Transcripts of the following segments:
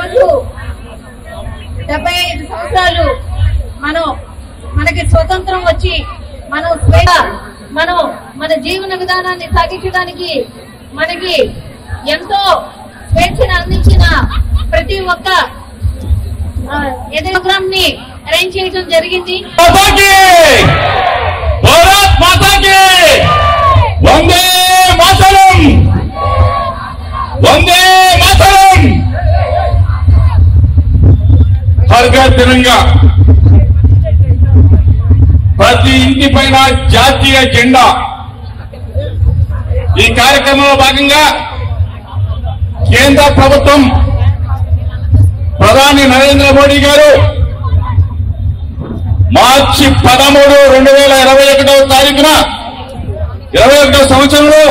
రోజు డెబ్బై ఐదు సంవత్సరాలు మనం మనకి స్వతంత్రం వచ్చి మనం స్వేచ్ఛ మనం మన జీవన విధానాన్ని సాగించడానికి మనకి ఎంతో స్వేచ్ఛను అందించిన ప్రతి ఒక్క ఆ, ఏదో ప్రోగ్రామ్ ని అరేంజ్ చేయడం జరిగింది माता की भारत माता की वंदे मातरम वंदे मातरम हर घर तिरंगा ప్రతి ఇంటి పైన జాతీయ జెండా ఈ కార్యక్రమంలో భాగంగా కేంద్ర ప్రభుత్వం ప్రధాని నరేంద్ర మోడీ గారు మార్చి పదమూడు రెండు వేల ఇరవై ఒకటవ తారీఖున ఇరవై ఒకటవ సంవత్సరంలో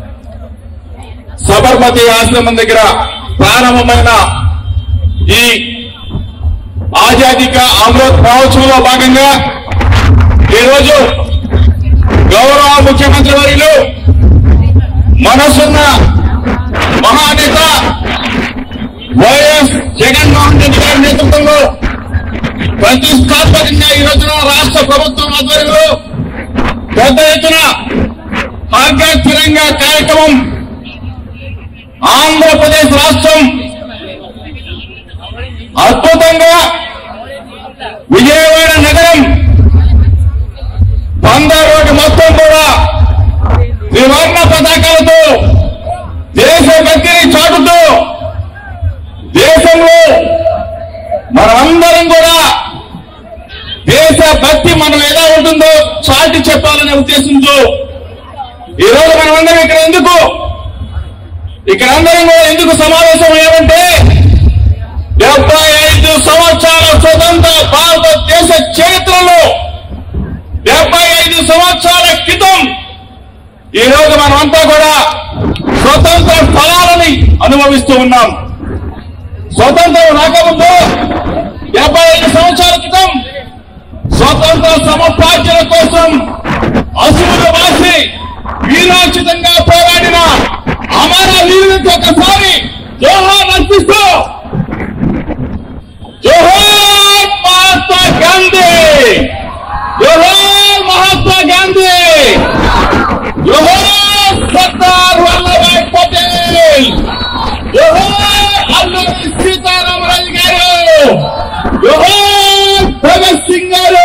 సబర్మతి ఆశ్రమం దగ్గర ప్రారంభమైన ఈ ఆజాదీ కా అమృత్ మహోత్సవంలో భాగంగా ఈరోజు గౌరవ ముఖ్యమంత్రి వర్యులు మనసున్న మహానేత వైఎస్ జగన్మోహన్ రెడ్డి గారి నేతృత్వంలో ప్రతిష్టాత్మకంగా ఈ రోజున రాష్ట్ర ప్రభుత్వం ఆధ్వర్యంలో పెద్ద ఎత్తున హర్ఘ తిరంగా కార్యక్రమం ఆంధ్రప్రదేశ్ రాష్ట్రం అద్భుతంగా విజయవాడ నగరం బంద రోడ్డు మొత్తం కూడా త్రివర్ణ పతాకాలతో దేశభక్తిని చాటుతూ దేశంలో మనమందరం కూడా దేశ భక్తి మనం ఎలా ఉంటుందో చాటి చెప్పాలనే ఉద్దేశంతో ఈ రోజు మనమందరం ఇక్కడ ఎందుకు ఇక్కడ అందరం కూడా ఎందుకు సమావేశం అయ్యామంటే డెబ్బై ఐదు సంవత్సరాల స్వతంత్ర భారతదేశ చరిత్రలో డెబ్బై ఐదు సంవత్సరాల క్రితం ఈ రోజు మనమంతా కూడా స్వతంత్ర ఫలాలని అనుభవిస్తూ ఉన్నాం స్వతంత్రం రాకముందు డెబ్బై ఐదు సంవత్సరాల క్రితం స్వతంత్ర సముపార్జన కోసం అసువులు వాసి వీరోచితంగా పోరాడిన అమర వీరులకు ఒకసారి జోహార్ అర్పిస్తూ జోహార్ మహాత్మా గాంధీ జోహార్ మహాత్మా గాంధీ జోహార్ సర్దార్ వల్లభాయ్ పటేల్ జోహార్ అల్లూరి సీతారామరాజు గారు జోహార్ భగత్ సింగ్ గారు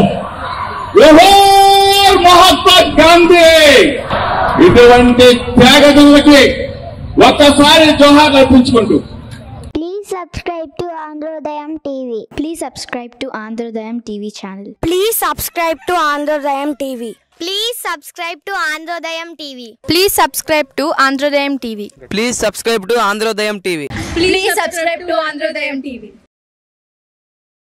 జోహార్ మహాత్మా గాంధీ ఇటువంటి త్యాగదులకి ఒక్కసారి జోహార్ అర్పించుకుంటూ Please subscribe to Androdayam TV. Please subscribe to Androdayam TV channel. Please subscribe to Androdayam TV. Please subscribe to Androdayam TV. Please subscribe to Androdayam TV. Please subscribe to Androdayam TV. Please subscribe to Androdayam TV.